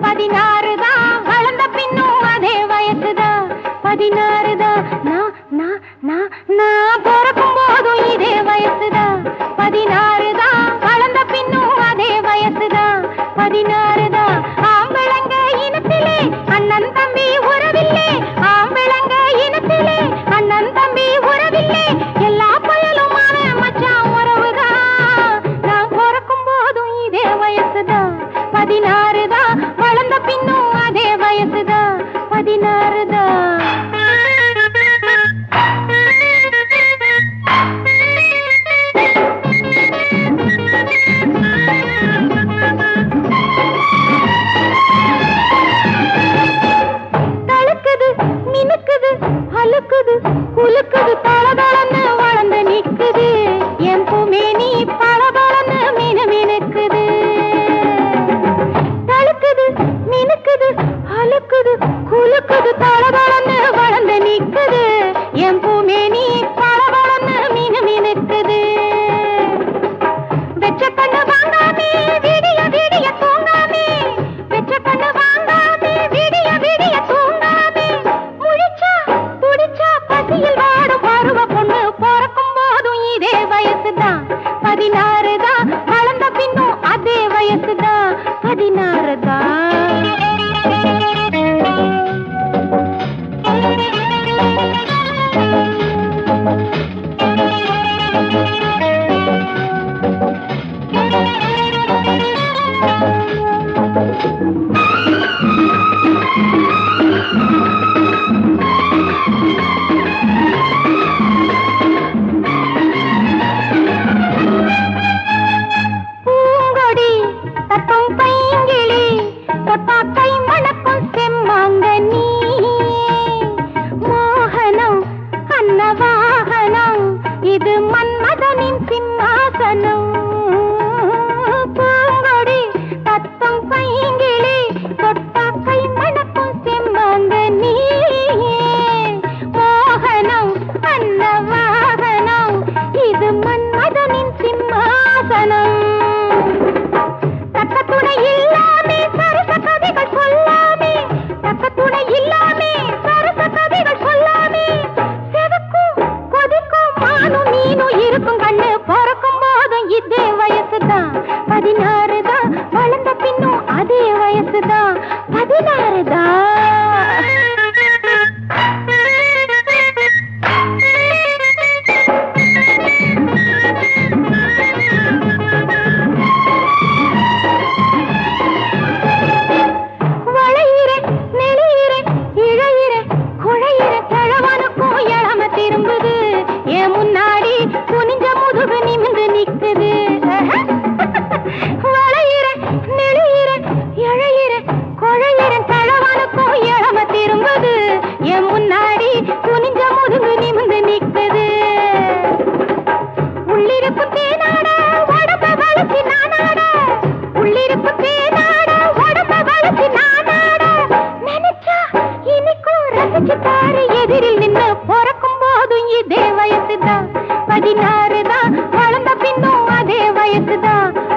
பதினாறு தான் வளர்ந்த பின்னும் அதே வயசுதான் பதினாறு தான் நான் நான் நான் நான் பிறக்கும் போதும் இதே வயசுதான் பதினாறு தான் வளர்ந்த பின்னும் அதே வயசுதான் பதினாறு தான் ஆம்பளங்க இனத்திலே அண்ணன் தம்பி உறவில்லே ஆம்பளங்க இனத்திலே அண்ணன் தம்பி உறவில்லே எல்லா பயலும் அவன் மச்சான் உறவுதான் நான் பிறக்கும் போதும் இதே வயசுதான் பதினாறு தான் வளர்ந்த பின்னும் அதே வயசுதான் பதினாறு தழுக்குது மினுக்குது அழுக்குது குலுக்குது தளதளன்னு வளர்ந்து நிக்குது என் பூமேனி பளபளன்னு மினு மினுக்குது தழுக்குது மினுக்குது அழுக்குது குலுக்குது தளதளன்னு வளர்ந்து நிக்குது என் பூமேனி பளபளன்னு மினு மினுக்குது வெச்ச கண்ணு வாங்காமே விடிய விடிய தூங்காமே வெச்ச கண்ணு வாங்காமே விடிய விடிய தூங்காமே முழிச்சா துடிச்சா பசியில் வாடும் பருவ பொண்ணு பிறக்கும் போதும் இதே வயசுதான் பதினாறு தான் வளர்ந்த பின்னும் அதே வயசுதான் பதினாறு பூங்கொடி தத்தும் பைங்கிளி தொட்டாக்கை மணக்கும் செம்மாங்கனி மோகனம் அன்னவாகனம் இது மன்மதனின் சிம்மாசனம் பூங்கொடி தத்தும் பைங்கிளி தொட்டாக்கை மணக்கும் செம்மாங்கனி மோகனம் அன்னவாகனம் இது மன்மதனின் சிம்மாசனம் தக்க துணை இல்லாமே சரச கதைகள் சொல்லாமே தக்க துணை இல்லாமே சரச கதைகள் சொல்லாமே செவக்கும் கொதிக்கும் மானும் நீனும் இருக்கும் கண்ணு பிறக்கும் போதும் இதே வயசுதான் பதினாறு தான் வளர்ந்த பின்னும் அதே வயசுதான் பதினாறு வளையிற நெளியிற இழையிற குழையிற கிழவனுக்கும் இளம திரும்புது என் முன்னாடி குனிஞ்ச முதுகு நிமிந்து நிக்குது வளையிற நெளியிற இழையிற குழையிற கிழவனுக்கும் இளம திரும்புது என் முன்னாடி குனிஞ்ச முதுகு நிமிந்து நிக்குது உள்ளிருப்பு தேனாட உடம்ப வளர்ச்சி நானாட உள்ளிருப்பு தேனாட உடம்ப வளர்ச்சி நானாட நினைச்சா இனிக்கும் ரசிச்சு பாரு எதிரில் நின்னு பிறக்கும் போதும் இதே வயசுதான் பதினாறு தான் வளர்ந்த பின்னும் அதே வயசுதான்